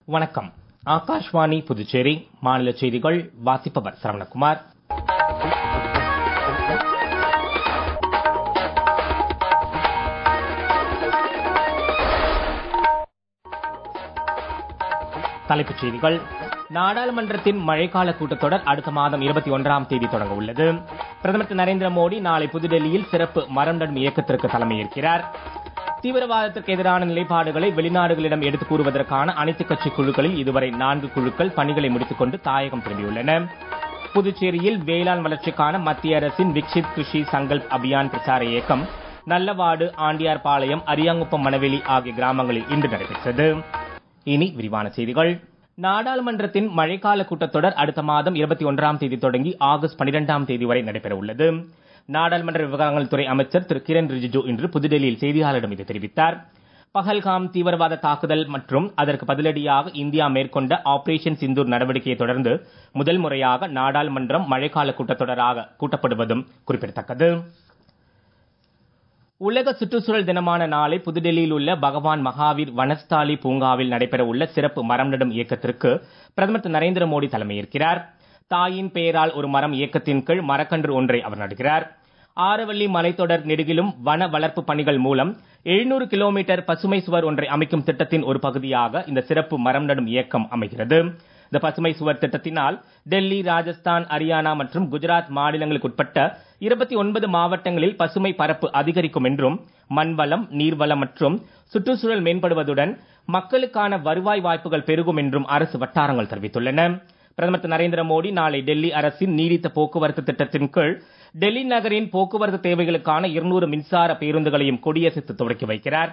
வணக்கம் ஆகாஷ்வாணி புதுச்சேரி மாநில செய்திகள் வாசிப்பவர் சரவணகுமார் தலைப்புச் செய்திகள் நாடாளுமன்றத்தின் மழைக்கால கூட்டத்தொடர் அடுத்த மாதம் இருபத்தி ஒன்றாம் தேதி தொடங்க உள்ளது பிரதமர் திரு நரேந்திர மோடி நாளை புதுடெல்லியில் சிறப்பு மரம் நடும் இயக்கத்திற்கு தலைமையேற்கிறார் தீவிரவாதத்திற்கு எதிரான நிலைப்பாடுகளை வெளிநாடுகளிடம் எடுத்துக் கூறுவதற்கான அனைத்துக் கட்சி குழுக்களில் இதுவரை நான்கு குழுக்கள் பணிகளை முடித்துக் கொண்டு தாயகம் திரும்பியுள்ளன புதுச்சேரியில் வேளாண் வளர்ச்சிக்கான மத்திய அரசின் விக்சித் கிருஷி சங்கல்ப் அபியான் பிரச்சார இயக்கம் நல்லவாடு ஆண்டியார்பாளையம் அரியாங்குப்பம் மணவெளி ஆகிய கிராமங்களில் இன்று நடைபெற்றது இனி விரிவான செய்திகள் நாடாளுமன்றத்தின் மழைக்கால கூட்டத்தொடர் அடுத்த மாதம் இருபத்தி ஒன்றாம் தேதி தொடங்கி ஆகஸ்ட் பனிரெண்டாம் தேதி வரை நடைபெற உள்ளது நாடாளுமன்ற விவகாரங்கள் துறை அமைச்சர் திரு கிரண் ரிஜிஜு இன்று புதுடெல்லியில் செய்தியாளரிடம் இதை தெரிவித்தார் பகல்காம் தீவிரவாத தாக்குதல் மற்றும் அதற்கு பதிலடியாக இந்தியா மேற்கொண்ட ஆபரேஷன் சிந்தூர் நடவடிக்கையை தொடர்ந்து முதல் முறையாக நாடாளுமன்றம் மழைக்கால கூட்டத்தொடராக கூட்டப்படுவதும் குறிப்பிடத்தக்கது உலக சுற்றுச்சூழல் தினமான நாளை புதுடெல்லியில் உள்ள பகவான் மகாவீர் வனஸ்தாலி பூங்காவில் நடைபெற உள்ள சிறப்பு மரம் நடும் இயக்கத்திற்கு பிரதமர் திரு நரேந்திர மோடி தலைமையேற்கிறார் தாயின் பெயரால் ஒரு மரம் இயக்கத்தின் கீழ் மரக்கன்று ஒன்றை அவர் நடுகிறார் ஆரவள்ளி மலைத்தொடர் நெடுகிலும் வன வளர்ப்பு பணிகள் மூலம் எழுநூறு கிலோமீட்டர் பசுமை சுவர் ஒன்றை அமைக்கும் திட்டத்தின் ஒரு பகுதியாக இந்த சிறப்பு மரம் நடும் இயக்கம் அமைகிறது இந்த பசுமை சுவர் திட்டத்தினால் டெல்லி ராஜஸ்தான் ஹரியானா மற்றும் குஜராத் மாநிலங்களுக்கு உட்பட்ட இருபத்தி ஒன்பது மாவட்டங்களில் பசுமை பரப்பு அதிகரிக்கும் என்றும் மண்வளம் நீர்வளம் மற்றும் சுற்றுச்சூழல் மேம்படுவதுடன் மக்களுக்கான வருவாய் வாய்ப்புகள் பெருகும் என்றும் அரசு வட்டாரங்கள் தெரிவித்துள்ளன பிரதமர் திரு நரேந்திர மோடி நாளை டெல்லி அரசின் நீடித்த போக்குவரத்து திட்டத்தின் கீழ் டெல்லி நகரின் போக்குவரத்து தேவைகளுக்கான இருநூறு மின்சார பேருந்துகளையும் கொடியசைத்து தொடக்கி வைக்கிறார்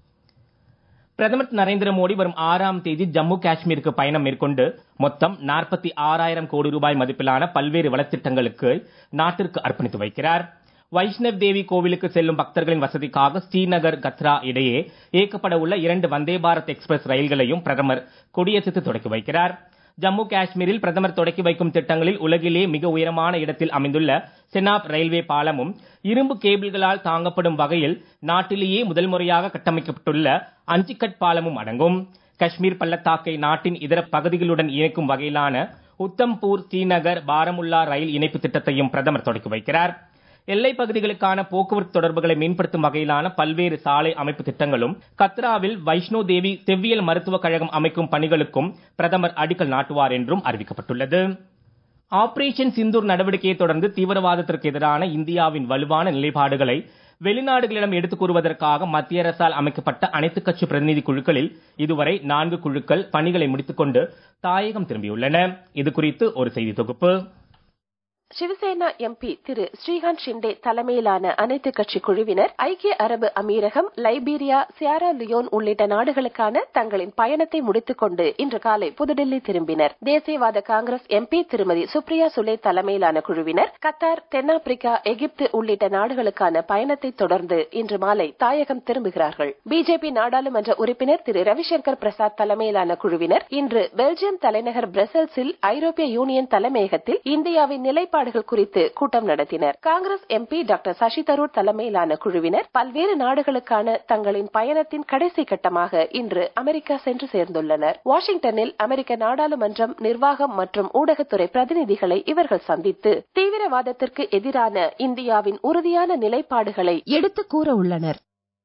பிரதமர் நரேந்திர மோடி வரும் ஆறாம் தேதி ஜம்மு காஷ்மீருக்கு பயணம் மேற்கொண்டு மொத்தம் நாற்பத்தி ஆறாயிரம் கோடி ரூபாய் மதிப்பிலான பல்வேறு வளத்திட்டங்களுக்கு நாட்டிற்கு அர்ப்பணித்து வைக்கிறார் வைஷ்ணவ் தேவி கோவிலுக்கு செல்லும் பக்தர்களின் வசதிக்காக ஸ்ரீநகர் கத்ரா இடையே இயக்கப்பட உள்ள இரண்டு வந்தே பாரத் எக்ஸ்பிரஸ் ரயில்களையும் பிரதமர் கொடியசைத்து தொடக்கி வைக்கிறார் ஜம்மு காஷ்மீரில் பிரதமர் தொடக்கி வைக்கும் திட்டங்களில் உலகிலே மிக உயரமான இடத்தில் அமைந்துள்ள செனாப் ரயில்வே பாலமும் இரும்பு கேபிள்களால் தாங்கப்படும் வகையில் நாட்டிலேயே முதல் முறையாக கட்டமைக்கப்பட்டுள்ள அஞ்சிக்கட் பாலமும் அடங்கும் காஷ்மீர் பள்ளத்தாக்கை நாட்டின் இதர பகுதிகளுடன் இணைக்கும் வகையிலான உத்தம்பூர் ஸ்ரீநகர் பாரமுல்லா ரயில் இணைப்பு திட்டத்தையும் பிரதமர் தொடக்கி வைக்கிறார் எல்லை பகுதிகளுக்கான போக்குவரத்து தொடர்புகளை மேம்படுத்தும் வகையிலான பல்வேறு சாலை அமைப்பு திட்டங்களும் கத்ராவில் வைஷ்ணோ தேவி செவ்வியல் மருத்துவக் கழகம் அமைக்கும் பணிகளுக்கும் பிரதமர் அடிக்கல் நாட்டுவார் என்றும் அறிவிக்கப்பட்டுள்ளது ஆபரேஷன் சிந்தூர் நடவடிக்கையை தொடர்ந்து தீவிரவாதத்திற்கு எதிரான இந்தியாவின் வலுவான நிலைப்பாடுகளை வெளிநாடுகளிடம் எடுத்துக் கூறுவதற்காக மத்திய அரசால் அமைக்கப்பட்ட அனைத்துக் கட்சி பிரதிநிதி குழுக்களில் இதுவரை நான்கு குழுக்கள் பணிகளை முடித்துக் கொண்டு தாயகம் திரும்பியுள்ளன இது குறித்து ஒரு செய்தி தொகுப்பு சிவசேனா எம்பி திரு ஸ்ரீகாந்த் ஷிண்டே தலைமையிலான அனைத்து கட்சி குழுவினர் ஐக்கிய அரபு அமீரகம் லைபீரியா சியாரா லியோன் உள்ளிட்ட நாடுகளுக்கான தங்களின் பயணத்தை முடித்துக் கொண்டு இன்று காலை புதுடெல்லி திரும்பினர் தேசியவாத காங்கிரஸ் எம்பி திருமதி சுப்ரியா சுலே தலைமையிலான குழுவினர் கத்தார் தென்னாப்பிரிக்கா எகிப்து உள்ளிட்ட நாடுகளுக்கான பயணத்தை தொடர்ந்து இன்று மாலை தாயகம் திரும்புகிறார்கள் பிஜேபி நாடாளுமன்ற உறுப்பினர் திரு ரவிசங்கர் பிரசாத் தலைமையிலான குழுவினர் இன்று பெல்ஜியம் தலைநகர் பிரசல்ஸில் ஐரோப்பிய யூனியன் தலைமையகத்தில் இந்தியாவின் நிலைப்பாடு நிலைப்பாடுகள் குறித்து கூட்டம் நடத்தினர் Congress MP doctor Shashi Tharoor தலைமையிலான குழுவினர் பல்வேறு நாடுகளுக்கான தங்களின் பயணத்தின் கடைசி கட்டமாக இன்று அமெரிக்கா சென்று சேர்ந்துள்ளனர் வாஷிங்டனில் அமெரிக்க நாடாளுமன்றம் நிர்வாகம் மற்றும் ஊடகத்துறை பிரதிநிதிகளை இவர்கள் சந்தித்து தீவிரவாதத்திற்கு எதிரான இந்தியாவின் உறுதியான நிலைப்பாடுகளை எடுத்து கூற உள்ளனர்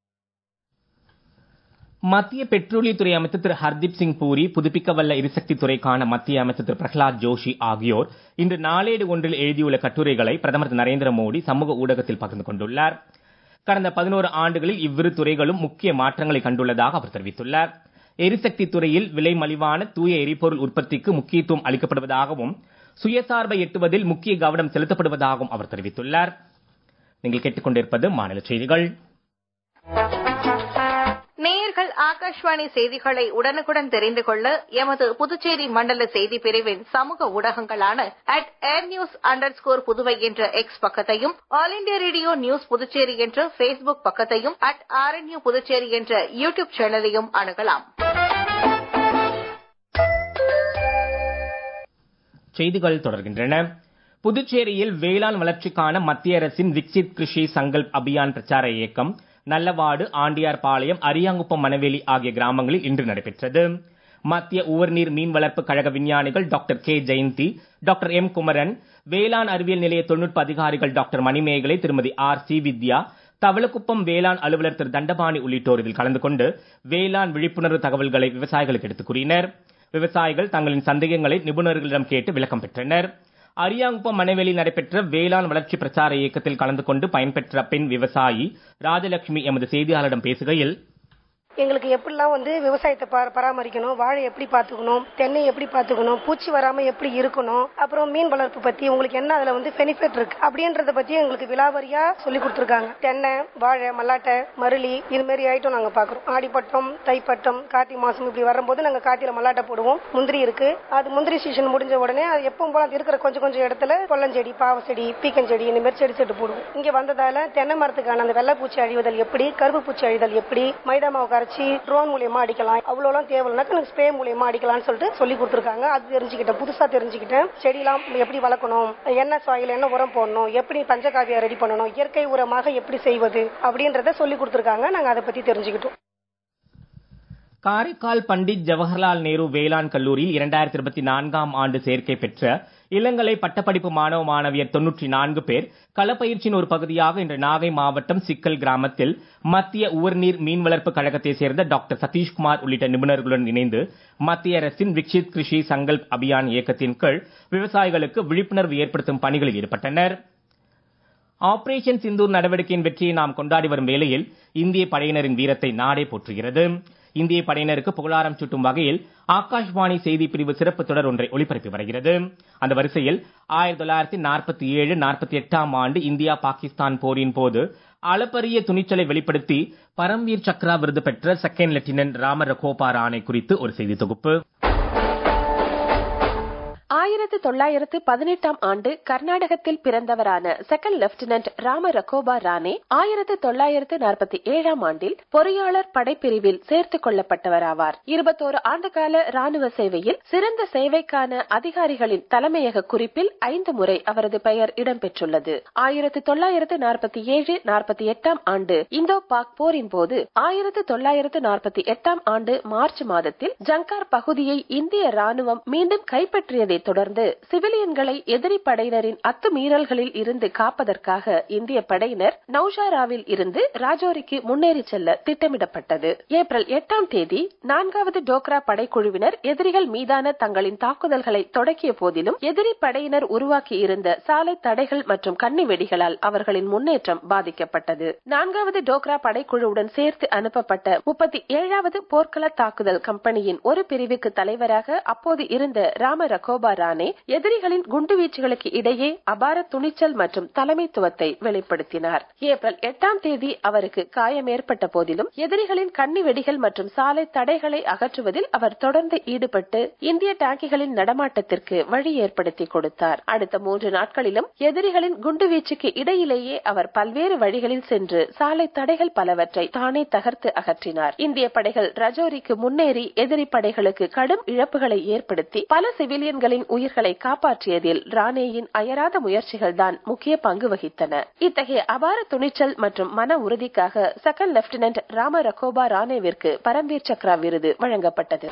மத்திய பெட்ரோலியத்துறை அமைச்சர் திரு ஹர்தீப் சிங் பூரி புதுப்பிக்கவல்ல எரிசக்தி துறைக்கான மத்திய அமைச்சர் திரு பிரகலாத் ஜோஷி ஆகியோர் இன்று நாளேடு ஒன்றில் எழுதியுள்ள கட்டுரைகளை பிரதமர் திரு நரேந்திர மோடி சமூக ஊடகத்தில் பகிர்ந்து கொண்டுள்ளார் கடந்த பதினோரு ஆண்டுகளில் இவ்விரு துறைகளும் முக்கிய மாற்றங்களை கண்டுள்ளதாக அவர் தெரிவித்துள்ளார் எரிசக்தி துறையில் விலை மலிவான தூய எரிபொருள் உற்பத்திக்கு முக்கியத்துவம் அளிக்கப்படுவதாகவும் சுயசார்பை எட்டுவதில் முக்கிய கவனம் செலுத்தப்படுவதாகவும் அவர் தெரிவித்துள்ளார் நீங்கள் கேட்டுக்கொண்டிருப்பது மாநில செய்திகள் நேயர்கள் ஆகாஷ்வாணி செய்திகளை உடனுக்குடன் தெரிந்து கொள்ள எமது புதுச்சேரி மண்டல செய்தி பிரிவின் சமூக ஊடகங்களான at air news underscore Puduvai என்ற எக்ஸ் பக்கத்தையும் all India radio news Puducherry என்ற பேஸ்புக் பக்கத்தையும் அட் ஆர்என்யூ புதுச்சேரி என்ற யூ டியூப் சேனலையும் அணுகலாம் செய்திகள் தொடர்கின்றன புதுச்சேரியில் வேளாண் வளர்ச்சிக்கான மத்திய அரசின் விக்சித் கிருஷி சங்கல்ப் அபியான் பிரச்சார இயக்கம் நல்லவாடு ஆண்டியார்பாளையம் அரியாங்குப்பம் மணவெளி ஆகிய கிராமங்களில் இன்று நடைபெற்றது மத்திய உவர்நீர் மீன் வளர்ப்பு கழக விஞ்ஞானிகள் doctor K Jayanthi doctor M Kumaran வேளாண் அறிவியல் நிலைய தொழில்நுட்ப அதிகாரிகள் டாக்டர் மணிமேகலை திருமதி ஆர் சி வித்யா தவளக்குப்பம் வேளாண் அலுவலர் திரு தண்டபாணி உள்ளிட்டோர் இதில் கலந்து கொண்டு வேளாண் விழிப்புணர்வு தகவல்களை விவசாயிகளுக்கு எடுத்துக் கூறினர் விவசாயிகள் தங்களின் சந்தேகங்களை நிபுணர்களிடம் கேட்டு விளக்கம் பெற்றனர் அரியாங்குப்பம் மனைவெளியில் நடைபெற்ற வேளாண் வளர்ச்சி பிரச்சார இயக்கத்தில் கலந்து கொண்டு பயன்பெற்ற பெண் விவசாயி ராஜலட்சுமி எமது செய்தியாளரிடம் பேசுகையில் எங்களுக்கு எப்படிலாம் வந்து விவசாயத்தை பா- பராமரிக்கணும் வாழை எப்படி பாத்துக்கணும் தென்னை எப்படி பாத்துக்கணும் பூச்சி வராம எப்படி இருக்கணும் அப்புறம் மீன் வளர்ப்பு பத்தி உங்களுக்கு என்ன அதுல வந்து பெனிஃபிட் இருக்கு அப்படின்றத பத்தி எங்களுக்கு விலாவரியா சொல்லி கொடுத்துருக்காங்க தென்னை வாழை மல்லாட்டை மருளி இது மாதிரி ஐட்டம் நாங்க பாக்குறோம் ஆடிப்பட்டம் தைப்பட்டம் கார்த்திகை மாசம் இப்படி வரும்போது நாங்க கார்த்தியில மல்லாட்டை போடுவோம் முந்திரி இருக்கு அது முந்திரி சீசன் முடிஞ்ச உடனே அது எப்பவும் போல அது இருக்கிற கொஞ்சம் கொஞ்சம் இடத்துல கொல்லஞ்செடி பாவச்செடி பீக்கஞ்செடி இந்த மாதிரி செடி செட்டு போடுவோம் இங்க வந்ததால தென்னை மரத்துக்கான அந்த வெள்ளை பூச்சி அழிவுதல் எப்படி கருப்பு பூச்சி அழிதல் எப்படி மைதா மாவு கரைச்சி ட்ரோன் மூலியமா அடிக்கலாம் அவ்வளோலாம் தேவையில்லைனா எனக்கு ஸ்ப்ரே மூலியமா அடிக்கலாம்னு சொல்லிட்டு சொல்லி கொடுத்துருக்காங்க அது தெரிஞ்சுக்கிட்டேன் புதுசா தெரிஞ்சுக்கிட்டேன் செடியெல்லாம் எப்படி வளர்க்கணும் என்ன சாயில் என்ன உரம் போடணும் எப்படி பஞ்சகாவியா ரெடி பண்ணணும் இயற்கை உரமாக எப்படி செய்வது அப்படின்றத சொல்லி கொடுத்துருக்காங்க நாங்க அதை பத்தி தெரிஞ்சுக்கிட்டோம் காரைக்கால் பண்டிட் ஜவஹர்லால் நேரு வேளாண் கல்லூரியில் இரண்டாயிரத்தி இருபத்தி நான்காம் ஆண்டு சேர்க்கை பெற்ற இளங்கலை பட்டப்படிப்பு மாணவ மாணவியர் தொன்னூற்றி நான்கு பேர் களப்பயிற்சியின் ஒரு பகுதியாக இன்று நாகை மாவட்டம் சிக்கல் கிராமத்தில் மத்திய உவர்நீர் மீன் வளர்ப்பு கழகத்தைச் சேர்ந்த டாக்டர் சதீஷ்குமார் உள்ளிட்ட நிபுணர்களுடன் இணைந்து மத்திய அரசின் விக்ஷித் கிருஷி சங்கல்ப் அபியான் இயக்கத்தின் கீழ் விவசாயிகளுக்கு விழிப்புணர்வு ஏற்படுத்தும் பணிகளில் ஈடுபட்டனர் ஆபரேஷன் சிந்தூர் நடவடிக்கையின் வெற்றியை நாம் கொண்டாடி வரும் வேளையில் இந்திய படையினரின் வீரத்தை நாடே போற்றுகிறது இந்திய படையினருக்கு புகழாரம் சூட்டும் வகையில் ஆகாஷ்வாணி செய்தி பிரிவு சிறப்பு தொடர் ஒன்றை ஒளிபரப்பி வருகிறது அந்த வரிசையில் ஆயிரத்தி தொள்ளாயிரத்தி நாற்பத்தி ஏழு நாற்பத்தி எட்டாம் ஆண்டு இந்தியா பாகிஸ்தான் போரின் போது அளப்பரிய துணிச்சலை வெளிப்படுத்தி பரம்வீர் சக்ரா விருது பெற்ற செகண்ட் லெப்டினன்ட் ராம ரகோபா ராணே குறித்து ஒரு செய்தி தொகுப்பு ஆயிரத்து தொள்ளாயிரத்து பதினெட்டாம் ஆண்டு கர்நாடகத்தில் பிறந்தவரான செகண்ட் லெப்டினன்ட் ராம ரகோபா ராணே ஆயிரத்து தொள்ளாயிரத்து நாற்பத்தி ஏழாம் ஆண்டில் பொறியாளர் படைப்பிரிவில் சேர்த்துக் கொள்ளப்பட்டவராவார் இருபத்தோரு ஆண்டுகால ராணுவ சேவையில் சிறந்த சேவைக்கான அதிகாரிகளின் தலைமையக குறிப்பில் ஐந்து முறை அவரது பெயர் இடம்பெற்றுள்ளது ஆயிரத்து தொள்ளாயிரத்து நாற்பத்தி ஏழு நாற்பத்தி எட்டாம் ஆண்டு இந்தோ பாக் போரின் போது ஆயிரத்து தொள்ளாயிரத்து நாற்பத்தி எட்டாம் ஆண்டு மார்ச் மாதத்தில் ஜங்கார் பகுதியை இந்திய ராணுவம் மீண்டும் கைப்பற்றியதை தொடர்ந்து சிவிலியன்களை எதிரி படையினரின் அத்துமீறல்களில் இருந்து காப்பதற்காக இந்திய படையினர் நௌஷாராவில் இருந்து ராஜோரிக்கு முன்னேறி செல்ல திட்டமிடப்பட்டது ஏப்ரல் எட்டாம் தேதி நான்காவது டோக்ரா படைக்குழுவினர் எதிரிகள் மீதான தங்களின் தாக்குதல்களை தொடக்கிய போதிலும் எதிரி படையினர் உருவாக்கி இருந்த சாலை தடைகள் மற்றும் கண்ணி வெடிகளால் அவர்களின் முன்னேற்றம் பாதிக்கப்பட்டது நான்காவது டோக்ரா படைக்குழுவுடன் சேர்த்து அனுப்பப்பட்ட முப்பத்தி ஏழாவது போர்க்கள தாக்குதல் கம்பெனியின் ஒரு பிரிவுக்கு தலைவராக அப்போது இருந்த ராம ரகோபா ராணே எதிரிகளின் குண்டுவீச்சுகளுக்கு இடையே அபார துணிச்சல் மற்றும் தலைமைத்துவத்தை வெளிப்படுத்தினார் ஏப்ரல் எட்டாம் தேதி அவருக்கு காயம் ஏற்பட்ட போதிலும் எதிரிகளின் கண்ணி வெடிகள் மற்றும் சாலை தடைகளை அகற்றுவதில் அவர் தொடர்ந்து ஈடுபட்டு இந்திய டாங்கிகளின் நடமாட்டத்திற்கு வழி ஏற்படுத்தி கொடுத்தார் அடுத்த மூன்று நாட்களிலும் எதிரிகளின் குண்டுவீச்சுக்கு இடையிலேயே அவர் பல்வேறு வழிகளில் சென்று சாலை தடைகள் பலவற்றை தானே தகர்த்து அகற்றினார் இந்திய படைகள் ரஜோரிக்கு முன்னேறி எதிரி படைகளுக்கு கடும் இழப்புகளை ஏற்படுத்தி பல சிவிலியன்களின் உயிர்களை காப்பாற்றியதில் ராணேயின் அயராத முயற்சிகள் தான் முக்கிய பங்கு வகித்தன இத்தகைய அபார துணிச்சல் மற்றும் மன உறுதிக்காக செகண்ட் லெப்டினன்ட் ராம ரகோபா ராணேவிற்கு பரம்வீர் சக்ரா விருது வழங்கப்பட்டது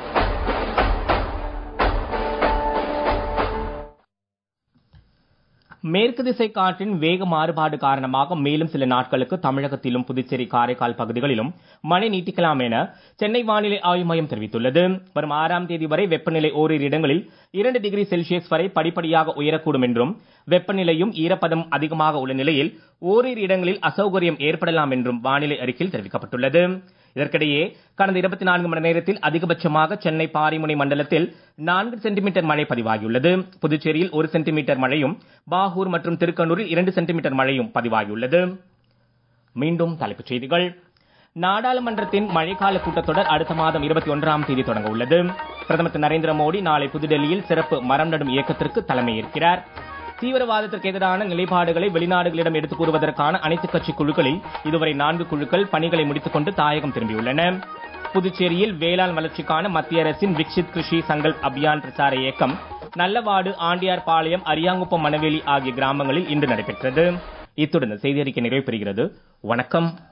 மேற்கு திசை காற்றின் வேக மாறுபாடு காரணமாக மேலும் சில நாட்களுக்கு தமிழகத்திலும் புதுச்சேரி காரைக்கால் பகுதிகளிலும் மழை நீட்டிக்கலாம் என சென்னை வானிலை ஆய்வு மையம் தெரிவித்துள்ளது வரும் ஆறாம் தேதி வரை வெப்பநிலை ஓரிரு இடங்களில் இரண்டு டிகிரி செல்சியஸ் வரை படிப்படியாக உயரக்கூடும் என்றும் வெப்பநிலையும் ஈரப்பதம் அதிகமாக உள்ள நிலையில் ஓரிரு இடங்களில் அசௌகரியம் ஏற்படலாம் என்றும் வானிலை அறிக்கையில் தெரிவிக்கப்பட்டுள்ளது இதற்கிடையே கடந்த இருபத்தி நான்கு மணி நேரத்தில் அதிகபட்சமாக சென்னை பாரிமுனை மண்டலத்தில் நான்கு சென்டிமீட்டர் மழை பதிவாகியுள்ளது புதுச்சேரியில் ஒரு சென்டிமீட்டர் மழையும் பாகூர் மற்றும் திருக்கனூரில் இரண்டு சென்டிமீட்டர் மழையும் பதிவாகியுள்ளது மீண்டும் தலைப்புச் செய்திகள் நாடாளுமன்றத்தின் மழைக்கால கூட்டத்தொடர் அடுத்த மாதம் இருபத்தி ஒன்றாம் தேதி தொடங்க உள்ளது பிரதமர் திரு நரேந்திர மோடி நாளை புதுடெல்லியில் சிறப்பு மரம் நடும் இயக்கத்திற்கு தலைமையேற்கிறார் தீவிரவாதத்திற்கு எதிரான நிலைப்பாடுகளை வெளிநாடுகளிடம் எடுத்துக் கூறுவதற்கான அனைத்துக் கட்சி குழுக்களில் இதுவரை நான்கு குழுக்கள் பணிகளை முடித்துக் கொண்டு தாயகம் திரும்பியுள்ளன புதுச்சேரியில் வேளாண் வளர்ச்சிக்கான மத்திய அரசின் விக்ஷித் கிருஷி சங்கல்ப் அபியான் பிரச்சார இயக்கம் நல்லவாடு ஆண்டியார் பாளையம் அரியாங்குப்பம் மணவேலி ஆகிய கிராமங்களில் இன்று நடைபெற்றது இத்துடன் இந்த செய்தி அறிக்கை நிறைவு பெறுகிறது வணக்கம்